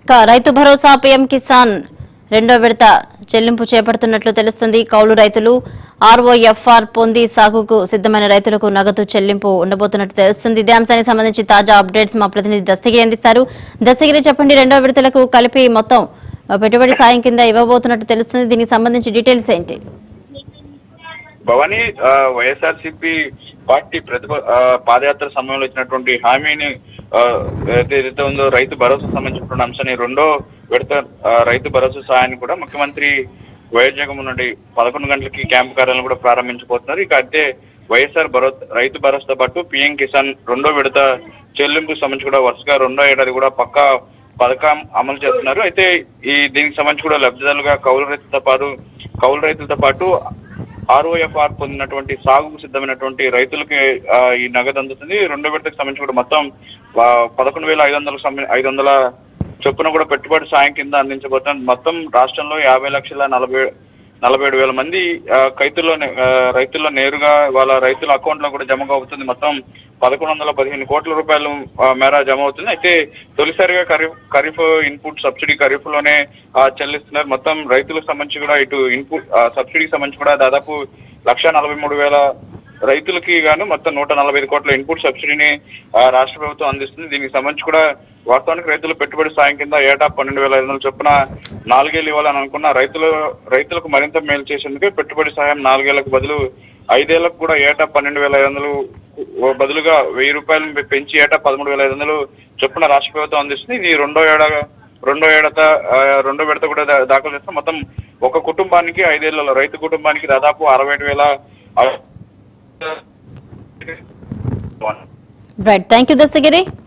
ఇక రైతు భరోసా పీఎం కిసాన్ రెండో విడత చెల్లింపు చేపడుతున్నట్లు తెలుస్తుంది కౌలు రైతులు ఆర్ఓఎఫ్ఆర్ పొంది సాగుకు సిద్ధమైన రైతులకు నగదు చెల్లింపు ఉండబోతున్నట్టు తెలుస్తుంది ఇదే అంశానికి సంబంధించి తాజా అప్డేట్స్ మా ప్రతినిధి దస్తగిరి అందిస్తారు దస్తగిరి చెప్పండి రెండో విడతలకు కలిపి మొత్తం ఆ, పెట్టుబడి సాయం కింద ఇవ్వబోతున్నట్టు తెలుస్తుంది దీనికి సంబంధించి డీటెయిల్స్ ఏంటి భవానీ వైఎస్ఆర్సీపీ పార్టీ ప్రతిభ ఆ, పాదయాత్ర సమయంలో ఇచ్చినటువంటి హామీని ఆ, ఏదైతే ఏదైతే ఉందో రైతు భరోసా సంబంధించినటువంటి అంశాన్ని రెండో విడత ఆ, రైతు భరోసా సహాయాన్ని కూడా ముఖ్యమంత్రి వైఎస్ జగన్మోహన్ రెడ్డి పదకొండు గంటలకి క్యాంపు కార్యాలయం కూడా ప్రారంభించబోతున్నారు ఇక అయితే వైఎస్ఆర్ భరోసా రైతు భరోసాతో పాటు పిఎం కిసాన్ రెండో విడత చెల్లింపుకు సంబంధించి కూడా వరుసగా రెండో ఏడాది కూడా పక్కా పథకం అమలు చేస్తున్నారు అయితే ఈ దీనికి సంబంధించి కూడా లబ్ధిదారులుగా కౌలు రైతులతో పాటు కౌలు రైతులతో పాటు ఆర్ఓఎఫ్ఆర్ పొందినటువంటి సాగుకు సిద్ధమైనటువంటి రైతులకి ఆ, ఈ నగదు అందుతుంది రెండో విడతకు సంబంధించి కూడా మొత్తం ఆ, పదకొండు వేల ఐదు వందల సంబ- ఐదు వందల చొప్పున కూడా పెట్టుబడి సాయం కింద అందించబోతుంది మొత్తం రాష్ట్రంలో యాభై లక్షల నలభై నలభై ఏడు వేల మంది ఆ, కైతుల్లో నే- ఆ, రైతుల్లో నేరుగా వాళ్ళ రైతుల అకౌంట్ లో కూడా జమ అవుతుంది మొత్తం పదకొండు వందల పదిహేను కోట్ల రూపాయలు ఆ, మేర జమ అవుతుంది అయితే తొలిసారిగా ఖరీఫ్ ఖరీఫ్ ఇన్పుట్ సబ్సిడీ ఖరీఫ్ లోనే ఆ, చెల్లిస్తున్నారు మొత్తం రైతులకు సంబంధించి కూడా ఇటు ఇన్పుట్ ఆ, సబ్సిడీకి సంబంధించి కూడా దాదాపు లక్ష నలభై మూడు వేల రైతులకి గాను మొత్తం నూట నలభై ఐదు కోట్ల ఇన్పుట్ సబ్సిడీని ఆ, రాష్ట్ర ప్రభుత్వం అందిస్తుంది దీనికి సంబంధించి కూడా వాస్తవానికి రైతులు పెట్టుబడి సాయం కింద ఏటా పన్నెండు వేల ఐదు వందల చొప్పున నాలుగేళ్ళు ఇవ్వాలని అనుకున్న రైతులు రైతులకు మరింత మేలు చేసేందుకు పెట్టుబడి సాయం నాలుగేళ్లకు బదులు ఐదేళ్లకు కూడా ఏటా పన్నెండు వేల ఐదు వందలు బదులుగా వెయ్యి రూపాయలు పెంచి ఏటా పదమూడు వేల ఐదు వందలు చొప్పున రాష్ట్ర ప్రభుత్వం అందిస్తుంది ఇది రెండో ఏడా రెండో ఏడత ఆ, రెండో విడత కూడా దా- దాఖలు చేస్తాం మొత్తం ఒక కుటుంబానికి ఐదేళ్లలో రైతు కుటుంబానికి దాదాపు అరవై ఏడు వేల రైట్ థ్యాంక్ యూ దస్తగిరి